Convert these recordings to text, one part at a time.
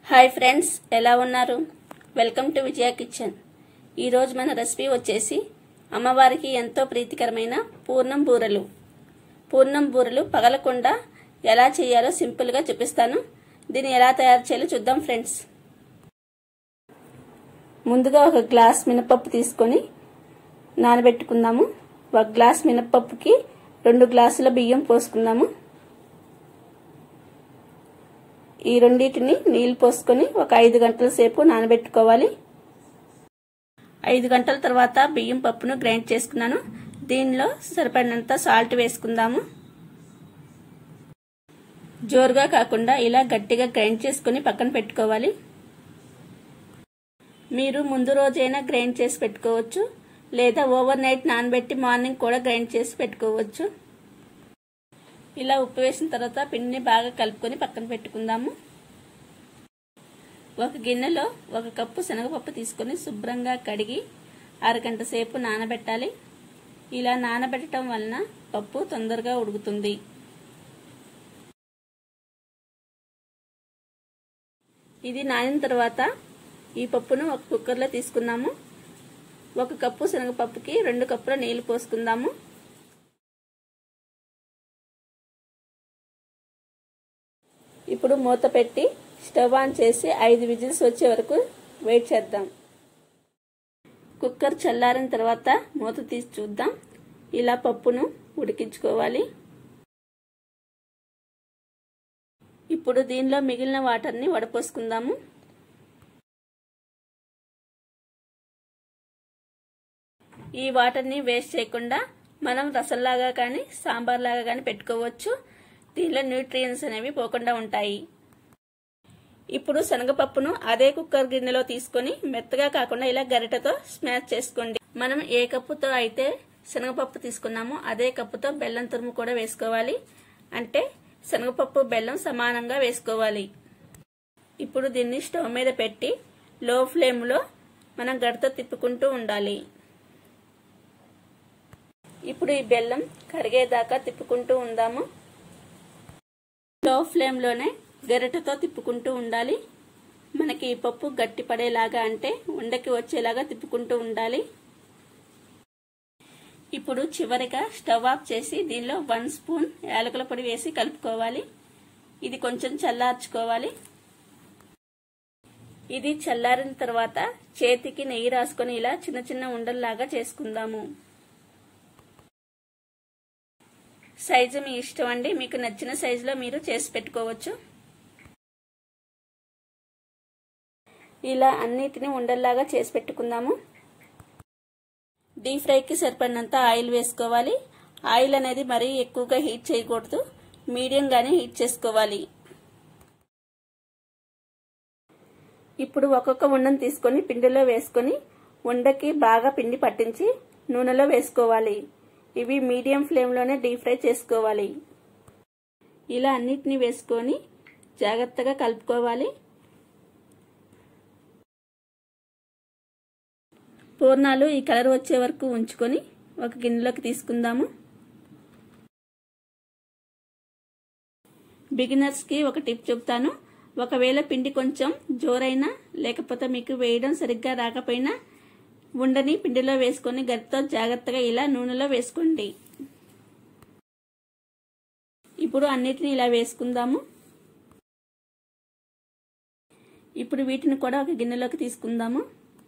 hi friends ఎలా ఉన్నారు welcome to Vijaya kitchen ఈరోజు మన రెసిపీ వచ్చేసి అమ్మవారికి ఎంతో ప్రీతికరమైన పూర్ణం బూరెలు పూర్ణం బూరెలు పగలకుండా ఎలా చేయాలో సింపుల్గా చూపిస్తాను దీన్ని ఎలా తయారు చేయాలో చూద్దాం ఫ్రెండ్స్ ముందుగా ఒక గ్లాస్ మినపప్పు తీసుకొని నానబెట్టుకుందాము ఒక గ్లాస్ మినపప్పుకి రెండు గ్లాసుల బియ్యం పోసుకుందాము ఈ రెండింటిని నీళ్ళు పోసుకొని ఒక ఐదు గంటల సేపు నానబెట్టుకోవాలి ఐదు గంటల తర్వాత బియ్యం పప్పును గ్రైండ్ చేసుకున్నాను దీనిలో సరిపడినంత సాల్ట్ వేసుకుందాము జోరుగా కాకుండా ఇలా గట్టిగా గ్రైండ్ చేసుకుని పక్కన పెట్టుకోవాలి మీరు ముందు రోజైనా గ్రైండ్ చేసి పెట్టుకోవచ్చు లేదా ఓవర్ నైట్ నానబెట్టి మార్నింగ్ కూడా గ్రైండ్ చేసి పెట్టుకోవచ్చు ఇలా ఉప్పు వేసిన తర్వాత పిండిని బాగా కలుపుకొని పక్కన పెట్టుకుందాము ఒక గిన్నెలో ఒక కప్పు శనగపప్పు తీసుకొని శుభ్రంగా కడిగి అరగంట సేపు నానబెట్టాలి ఇలా నానబెట్టడం వలన పప్పు తొందరగా ఉడుకుతుంది ఇది నానిన తర్వాత ఈ పప్పును ఒక కుక్కర్లో తీసుకున్నాము ఒక కప్పు శనగపప్పుకి రెండు కప్పుల నీళ్లు పోసుకుందాము ఇప్పుడు మూత పెట్టి స్టవ్ ఆన్ చేసి ఐదు విజిల్స్ వచ్చే వరకు వెయిట్ చేద్దాం కుక్కర్ చల్లారిన తర్వాత మూత తీసి చూద్దాం ఇలా పప్పును ఉడికించుకోవాలి ఇప్పుడు దీనిలో మిగిలిన వాటర్ని వడపోసుకుందాము ఈ వాటర్ని వేస్ట్ చేయకుండా మనం రసంలాగా కానీ సాంబార్ లాగా కానీ పెట్టుకోవచ్చు దీనిలో న్యూట్రియన్స్ అనేవి పోకుండా ఉంటాయి ఇప్పుడు శనగపప్పును అదే కుక్కర్ గిన్నెలో తీసుకొని మెత్తగా కాకుండా ఇలా గరిటతో స్మాష్ చేసుకోండి మనం ఏ కప్పుతో అయితే శనగపప్పు తీసుకున్నామో అదే కప్పుతో బెల్లం తురుము కూడా వేసుకోవాలి అంటే శనగపప్పు బెల్లం సమానంగా వేసుకోవాలి ఇప్పుడు దీన్ని స్టవ్ మీద పెట్టి లో ఫ్లేమ్లో మనం గడితో తిప్పుకుంటూ ఉండాలి ఇప్పుడు ఈ బెల్లం కరిగేదాకా తిప్పుకుంటూ ఉందాము లో ఫ్లేమ్లోనే గరిటెతో తిప్పుకుంటూ ఉండాలి మనకి ఈ పప్పు గట్టి పడేలాగా అంటే ఉండకి వచ్చేలాగా తిప్పుకుంటూ ఉండాలి ఇప్పుడు చివరిగా స్టవ్ ఆఫ్ చేసి దీనిలో వన్ స్పూన్ యాలకుల పొడి వేసి కలుపుకోవాలి ఇది కొంచెం చల్లార్చుకోవాలి ఇది చల్లారిన తర్వాత చేతికి నెయ్యి రాసుకొని ఇలా చిన్న చిన్న ఉండల్లాగా చేసుకుందాము సైజు మీ ఇష్టం అండి మీకు నచ్చిన సైజులో మీరు చేసి పెట్టుకోవచ్చు ఇలా అన్నిటిని ఉండల్లాగా చేసి పెట్టుకుందాము డీప్ ఫ్రైకి సరిపడినంత ఆయిల్ వేసుకోవాలి ఆయిల్ అనేది మరీ ఎక్కువగా హీట్ చేయకూడదు మీడియంగానే హీట్ చేసుకోవాలి ఇప్పుడు ఒక్కొక్క ఉండను తీసుకొని పిండిలో వేసుకొని ఉండకి బాగా పిండి పట్టించి నూనెలో వేసుకోవాలి ఇవి మీడియం ఫ్లేమ్లోనే డీప్ ఫ్రై చేసుకోవాలి ఇలా అన్నిటినీ వేసుకొని జాగ్రత్తగా కలుపుకోవాలి పూర్ణాలు ఈ కలర్ వచ్చే వరకు ఉంచుకొని ఒక గిన్నెలోకి తీసుకుందాము బిగినర్స్కి ఒక టిప్ చెప్తాను ఒకవేళ పిండి కొంచెం జోరైనా లేకపోతే మీకు వేయడం సరిగ్గా రాకపోయినా ఉండని పిండిలో వేసుకొని గరితో జాగ్రత్తగా ఇలా నూనెలో వేసుకోండి ఇప్పుడు అన్నిటిని ఇలా వేసుకుందాము ఇప్పుడు వీటిని కూడా ఒక గిన్నెలోకి తీసుకుందాము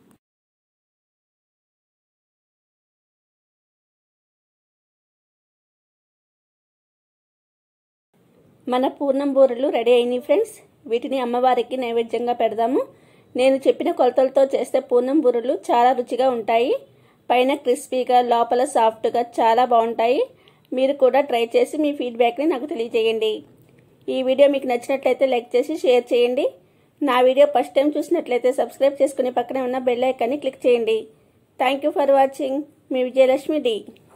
మన పూర్ణం బూరెలు రెడీ అయినాయి ఫ్రెండ్స్ వీటిని అమ్మవారికి నైవేద్యంగా పెడదాము నేను చెప్పిన కొలతలతో చేస్తే పూర్ణం బూరెలు చాలా రుచిగా ఉంటాయి పైన క్రిస్పీగా లోపల సాఫ్ట్గా చాలా బాగుంటాయి మీరు కూడా ట్రై చేసి మీ ఫీడ్బ్యాక్ని నాకు తెలియజేయండి ఈ వీడియో మీకు నచ్చినట్లయితే లైక్ చేసి షేర్ చేయండి నా వీడియో ఫస్ట్ టైం చూసినట్లయితే సబ్స్క్రైబ్ చేసుకుని పక్కనే ఉన్న బెల్ ఐకాన్ని క్లిక్ చేయండి థ్యాంక్ ఫర్ వాచింగ్ మీ విజయలక్ష్మి డి